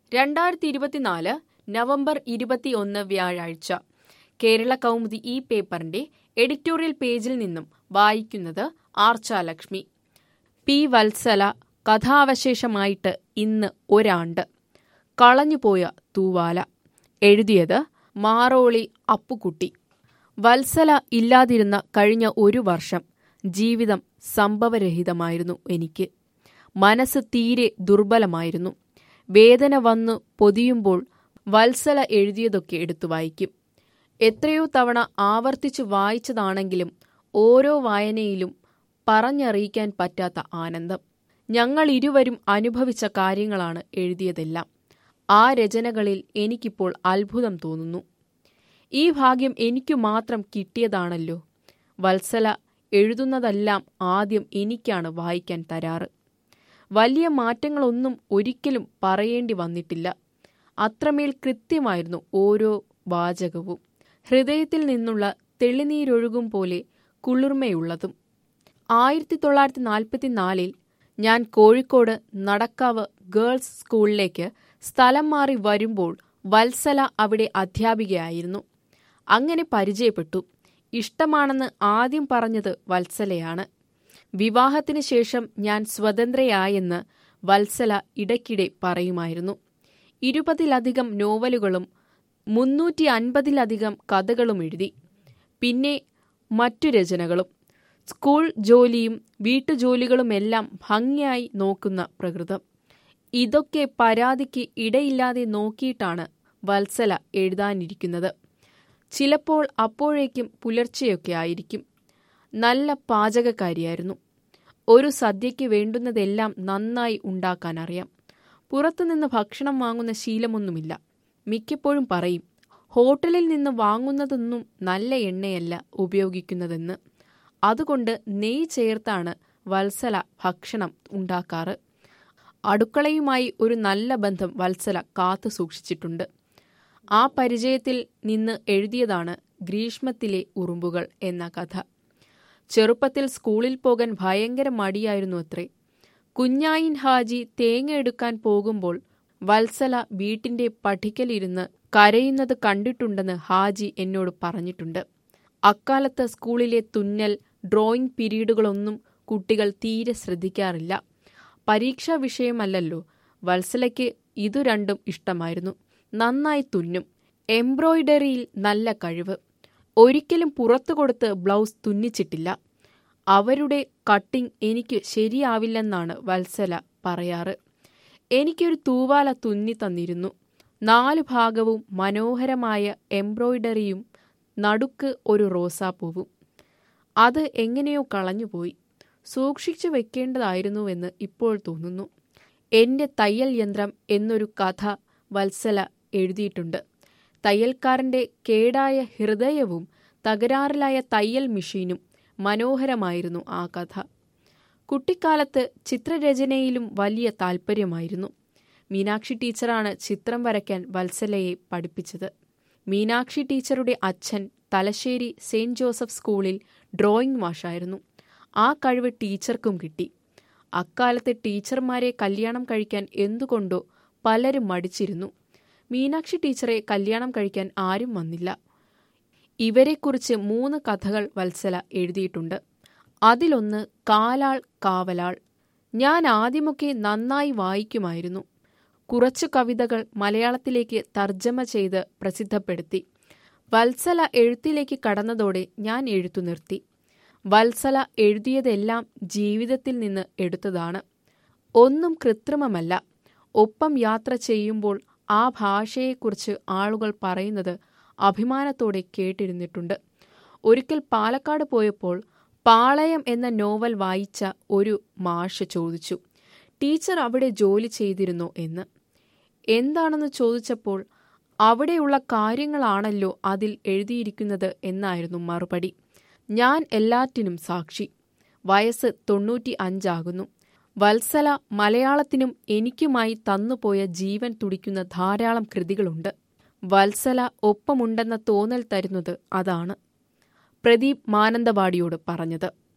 രണ്ടായിരത്തി ഇരുപത്തിനാല് നവംബർ ഇരുപത്തിയൊന്ന് വ്യാഴാഴ്ച കേരള കൗമുദി ഈ പേപ്പറിന്റെ എഡിറ്റോറിയൽ പേജിൽ നിന്നും വായിക്കുന്നത് ആർച്ചാലക്ഷ്മി പി വത്സല കഥാവശേഷമായിട്ട് ഇന്ന് ഒരാണ്ട് കളഞ്ഞുപോയ തൂവാല എഴുതിയത് മാറോളി അപ്പുക്കുട്ടി വത്സല ഇല്ലാതിരുന്ന കഴിഞ്ഞ ഒരു വർഷം ജീവിതം സംഭവരഹിതമായിരുന്നു എനിക്ക് മനസ്സ് തീരെ ദുർബലമായിരുന്നു വേദന വന്നു പൊതിയുമ്പോൾ വത്സല എഴുതിയതൊക്കെ എടുത്തു വായിക്കും എത്രയോ തവണ ആവർത്തിച്ചു വായിച്ചതാണെങ്കിലും ഓരോ വായനയിലും പറഞ്ഞറിയിക്കാൻ പറ്റാത്ത ആനന്ദം ഞങ്ങൾ ഇരുവരും അനുഭവിച്ച കാര്യങ്ങളാണ് എഴുതിയതെല്ലാം ആ രചനകളിൽ എനിക്കിപ്പോൾ അത്ഭുതം തോന്നുന്നു ഈ ഭാഗ്യം എനിക്കു മാത്രം കിട്ടിയതാണല്ലോ വത്സല എഴുതുന്നതെല്ലാം ആദ്യം എനിക്കാണ് വായിക്കാൻ തരാറ് വലിയ മാറ്റങ്ങളൊന്നും ഒരിക്കലും പറയേണ്ടി വന്നിട്ടില്ല അത്രമേൽ കൃത്യമായിരുന്നു ഓരോ വാചകവും ഹൃദയത്തിൽ നിന്നുള്ള തെളിനീരൊഴുകും പോലെ കുളിർമയുള്ളതും ആയിരത്തി തൊള്ളായിരത്തി നാൽപ്പത്തിനാലിൽ ഞാൻ കോഴിക്കോട് നടക്കാവ് ഗേൾസ് സ്കൂളിലേക്ക് സ്ഥലം മാറി വരുമ്പോൾ വത്സല അവിടെ അധ്യാപികയായിരുന്നു അങ്ങനെ പരിചയപ്പെട്ടു ഇഷ്ടമാണെന്ന് ആദ്യം പറഞ്ഞത് വത്സലയാണ് വിവാഹത്തിന് ശേഷം ഞാൻ സ്വതന്ത്രയായെന്ന് വത്സല ഇടയ്ക്കിടെ പറയുമായിരുന്നു ഇരുപതിലധികം നോവലുകളും മുന്നൂറ്റി അൻപതിലധികം കഥകളും എഴുതി പിന്നെ മറ്റു രചനകളും സ്കൂൾ ജോലിയും വീട്ടുജോലികളുമെല്ലാം ഭംഗിയായി നോക്കുന്ന പ്രകൃതം ഇതൊക്കെ പരാതിക്ക് ഇടയില്ലാതെ നോക്കിയിട്ടാണ് വത്സല എഴുതാനിരിക്കുന്നത് ചിലപ്പോൾ അപ്പോഴേക്കും പുലർച്ചെയൊക്കെ ആയിരിക്കും നല്ല പാചകക്കാരിയായിരുന്നു ഒരു സദ്യയ്ക്ക് വേണ്ടുന്നതെല്ലാം നന്നായി ഉണ്ടാക്കാൻ അറിയാം പുറത്തുനിന്ന് ഭക്ഷണം വാങ്ങുന്ന ശീലമൊന്നുമില്ല മിക്കപ്പോഴും പറയും ഹോട്ടലിൽ നിന്ന് വാങ്ങുന്നതൊന്നും നല്ല എണ്ണയല്ല ഉപയോഗിക്കുന്നതെന്ന് അതുകൊണ്ട് നെയ് ചേർത്താണ് വത്സല ഭക്ഷണം ഉണ്ടാക്കാറ് അടുക്കളയുമായി ഒരു നല്ല ബന്ധം വത്സല കാത്തു സൂക്ഷിച്ചിട്ടുണ്ട് ആ പരിചയത്തിൽ നിന്ന് എഴുതിയതാണ് ഗ്രീഷ്മത്തിലെ ഉറുമ്പുകൾ എന്ന കഥ ചെറുപ്പത്തിൽ സ്കൂളിൽ പോകാൻ ഭയങ്കര മടിയായിരുന്നു അത്രേ കുഞ്ഞായിൻ ഹാജി തേങ്ങ എടുക്കാൻ പോകുമ്പോൾ വത്സല വീട്ടിന്റെ പഠിക്കലിരുന്ന് കരയുന്നത് കണ്ടിട്ടുണ്ടെന്ന് ഹാജി എന്നോട് പറഞ്ഞിട്ടുണ്ട് അക്കാലത്ത് സ്കൂളിലെ തുന്നൽ ഡ്രോയിങ് പീരീഡുകളൊന്നും കുട്ടികൾ തീരെ ശ്രദ്ധിക്കാറില്ല പരീക്ഷാ വിഷയമല്ലല്ലോ വത്സലയ്ക്ക് ഇതു രണ്ടും ഇഷ്ടമായിരുന്നു നന്നായി തുന്നും എംബ്രോയിഡറിയിൽ നല്ല കഴിവ് ഒരിക്കലും പുറത്തു കൊടുത്ത് ബ്ലൗസ് തുന്നിച്ചിട്ടില്ല അവരുടെ കട്ടിംഗ് എനിക്ക് ശരിയാവില്ലെന്നാണ് വത്സല പറയാറ് എനിക്കൊരു തൂവാല തുന്നി തന്നിരുന്നു നാലു ഭാഗവും മനോഹരമായ എംബ്രോയിഡറിയും നടുക്ക് ഒരു റോസാപ്പൂവും അത് എങ്ങനെയോ കളഞ്ഞുപോയി സൂക്ഷിച്ചു വെക്കേണ്ടതായിരുന്നുവെന്ന് ഇപ്പോൾ തോന്നുന്നു എന്റെ തയ്യൽ യന്ത്രം എന്നൊരു കഥ വത്സല എഴുതിയിട്ടുണ്ട് തയ്യൽക്കാരന്റെ കേടായ ഹൃദയവും തകരാറിലായ തയ്യൽ മെഷീനും മനോഹരമായിരുന്നു ആ കഥ കുട്ടിക്കാലത്ത് ചിത്രരചനയിലും വലിയ താൽപ്പര്യമായിരുന്നു മീനാക്ഷി ടീച്ചറാണ് ചിത്രം വരയ്ക്കാൻ വത്സലയെ പഠിപ്പിച്ചത് മീനാക്ഷി ടീച്ചറുടെ അച്ഛൻ തലശ്ശേരി സെയിന്റ് ജോസഫ് സ്കൂളിൽ ഡ്രോയിങ് മാഷായിരുന്നു ആ കഴിവ് ടീച്ചർക്കും കിട്ടി അക്കാലത്തെ ടീച്ചർമാരെ കല്യാണം കഴിക്കാൻ എന്തുകൊണ്ടോ പലരും മടിച്ചിരുന്നു മീനാക്ഷി ടീച്ചറെ കല്യാണം കഴിക്കാൻ ആരും വന്നില്ല ഇവരെക്കുറിച്ച് മൂന്ന് കഥകൾ വത്സല എഴുതിയിട്ടുണ്ട് അതിലൊന്ന് കാലാൾ കാവലാൾ ഞാൻ ആദ്യമൊക്കെ നന്നായി വായിക്കുമായിരുന്നു കുറച്ചു കവിതകൾ മലയാളത്തിലേക്ക് തർജ്ജമ ചെയ്ത് പ്രസിദ്ധപ്പെടുത്തി വത്സല എഴുത്തിലേക്ക് കടന്നതോടെ ഞാൻ എഴുത്തു നിർത്തി വത്സല എഴുതിയതെല്ലാം ജീവിതത്തിൽ നിന്ന് എടുത്തതാണ് ഒന്നും കൃത്രിമമല്ല ഒപ്പം യാത്ര ചെയ്യുമ്പോൾ ആ ഭാഷയെക്കുറിച്ച് ആളുകൾ പറയുന്നത് അഭിമാനത്തോടെ കേട്ടിരുന്നിട്ടുണ്ട് ഒരിക്കൽ പാലക്കാട് പോയപ്പോൾ പാളയം എന്ന നോവൽ വായിച്ച ഒരു മാഷ് ചോദിച്ചു ടീച്ചർ അവിടെ ജോലി ചെയ്തിരുന്നോ എന്ന് എന്താണെന്ന് ചോദിച്ചപ്പോൾ അവിടെയുള്ള കാര്യങ്ങളാണല്ലോ അതിൽ എഴുതിയിരിക്കുന്നത് എന്നായിരുന്നു മറുപടി ഞാൻ എല്ലാറ്റിനും സാക്ഷി വയസ്സ് തൊണ്ണൂറ്റി അഞ്ചാകുന്നു വത്സല മലയാളത്തിനും എനിക്കുമായി തന്നുപോയ ജീവൻ തുടിക്കുന്ന ധാരാളം കൃതികളുണ്ട് വത്സല ഒപ്പമുണ്ടെന്ന തോന്നൽ തരുന്നത് അതാണ് പ്രദീപ് മാനന്തവാടിയോട് പറഞ്ഞത്